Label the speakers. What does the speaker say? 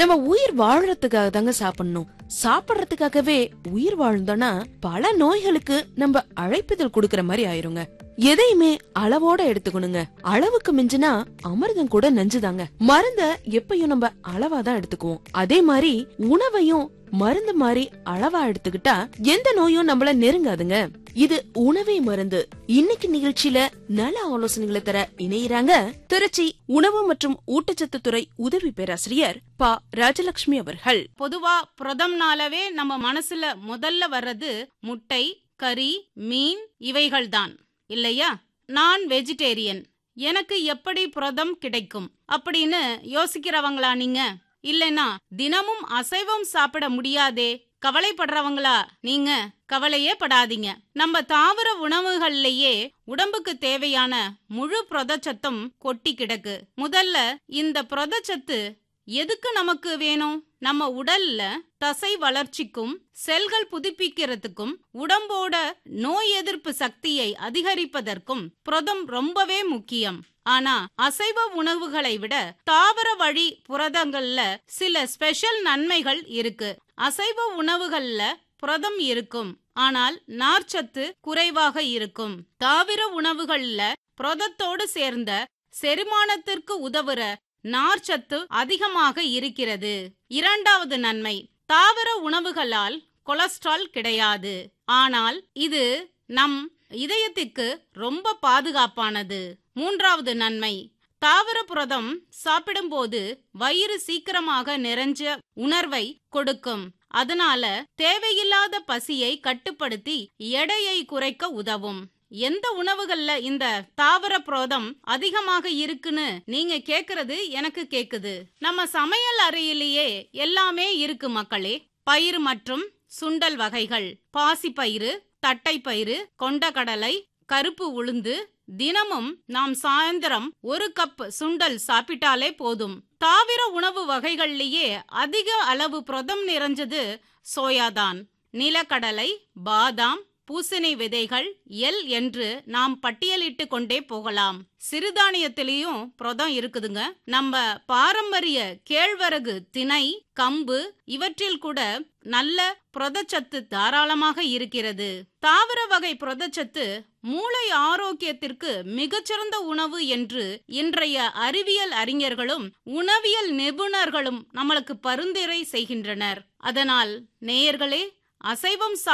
Speaker 1: நம்ம உயிர் வாழ்றதுக்காக தாங்க சாப்பிடணும் சாப்பிடுறதுக்காகவே உயிர் வாழ்ந்தோம்னா பல நோய்களுக்கு நம்ம அழைப்புதல் கொடுக்கற மாதிரி ஆயிருங்க எதையுமே அளவோட எடுத்துக்கணுங்க அளவுக்கு மிஞ்சினா அமிர்தம் கூட நஞ்சுதாங்க மருந்த எப்பயும் நம்ம அளவா தான் எடுத்துக்குவோம் அதே மாதிரி உணவையும் மருந்து மாதிரி அளவா எடுத்துக்கிட்டா எந்த நோயும் நம்மள நெருங்காதுங்க இது உணவே மருந்து இன்னைக்கு நிகழ்ச்சியில நல ஆலோசனைகளை தர இணையறாங்க திருச்சி உணவு மற்றும் ஊட்டச்சத்து துறை உதவி பேராசிரியர் ப ராஜலட்சுமி அவர்கள்
Speaker 2: பொதுவா புரதம்னாலவே நம்ம மனசுல முதல்ல வர்றது முட்டை கறி மீன் இவைகள்தான் இல்லையா நான் வெஜிடேரியன் எனக்கு எப்படி புரதம் கிடைக்கும் அப்படின்னு யோசிக்கிறவங்களா நீங்க இல்லைன்னா தினமும் அசைவம் சாப்பிட முடியாதே கவலைப்படுறவங்களா நீங்க கவலையே படாதீங்க நம்ம தாவர உணவுகள்லயே உடம்புக்கு தேவையான முழு புரதச்சத்தும் கொட்டி கிடக்கு முதல்ல இந்த புரதச்சத்து எதுக்கு நமக்கு வேணும் நம்ம உடல்ல தசை வளர்ச்சிக்கும் செல்கள் புதுப்பிக்கிறதுக்கும் உடம்போட நோய் எதிர்ப்பு சக்தியை அதிகரிப்பதற்கும் புரதம் ரொம்பவே முக்கியம் ஆனா அசைவ உணவுகளை விட தாவர வழி புரதங்கள்ல சில ஸ்பெஷல் நன்மைகள் இருக்கு அசைவ உணவுகள்ல புரதம் இருக்கும் ஆனால் நார்ச்சத்து குறைவாக இருக்கும் தாவர உணவுகள்ல புரதத்தோடு சேர்ந்த செரிமானத்திற்கு உதவுற நார்ச்சத்து அதிகமாக இருக்கிறது இரண்டாவது நன்மை தாவர உணவுகளால் கொலஸ்ட்ரால் கிடையாது ஆனால் இது நம் இதயத்திற்கு ரொம்ப பாதுகாப்பானது மூன்றாவது நன்மை தாவர புரதம் சாப்பிடும்போது வயிறு சீக்கிரமாக நிறைஞ்ச உணர்வை கொடுக்கும் அதனால தேவையில்லாத பசியை கட்டுப்படுத்தி எடையை குறைக்க உதவும் எந்த உணவுகள்ல இந்த தாவர புரதம் அதிகமாக இருக்குன்னு நீங்க கேக்குறது எனக்கு கேக்குது நம்ம சமையல் அறையிலேயே எல்லாமே இருக்கு மக்களே பயிறு மற்றும் சுண்டல் வகைகள் பாசிப்பயிறு தட்டைப்பயிறு கொண்டக்கடலை கருப்பு உளுந்து தினமும் நாம் சாயந்தரம் ஒரு கப் சுண்டல் சாப்பிட்டாலே போதும் தாவர உணவு வகைகள்லயே அதிக அளவு புரதம் நிறைஞ்சது சோயாதான் நிலக்கடலை பாதாம் பூசணி விதைகள் எல் என்று நாம் பட்டியலிட்டு கொண்டே போகலாம் சிறுதானியத்திலையும் புரதம் இருக்குதுங்க நம்ம பாரம்பரிய கேழ்வரகு திணை கம்பு இவற்றில் கூட நல்ல புரதச்சத்து தாராளமாக இருக்கிறது தாவர வகை புரதச்சத்து மூளை ஆரோக்கியத்திற்கு மிகச்சிறந்த உணவு என்று இன்றைய அறிவியல் அறிஞர்களும் உணவியல் நிபுணர்களும் நம்மளுக்கு பரிந்துரை செய்கின்றனர் அதனால் நேயர்களே அசைவம்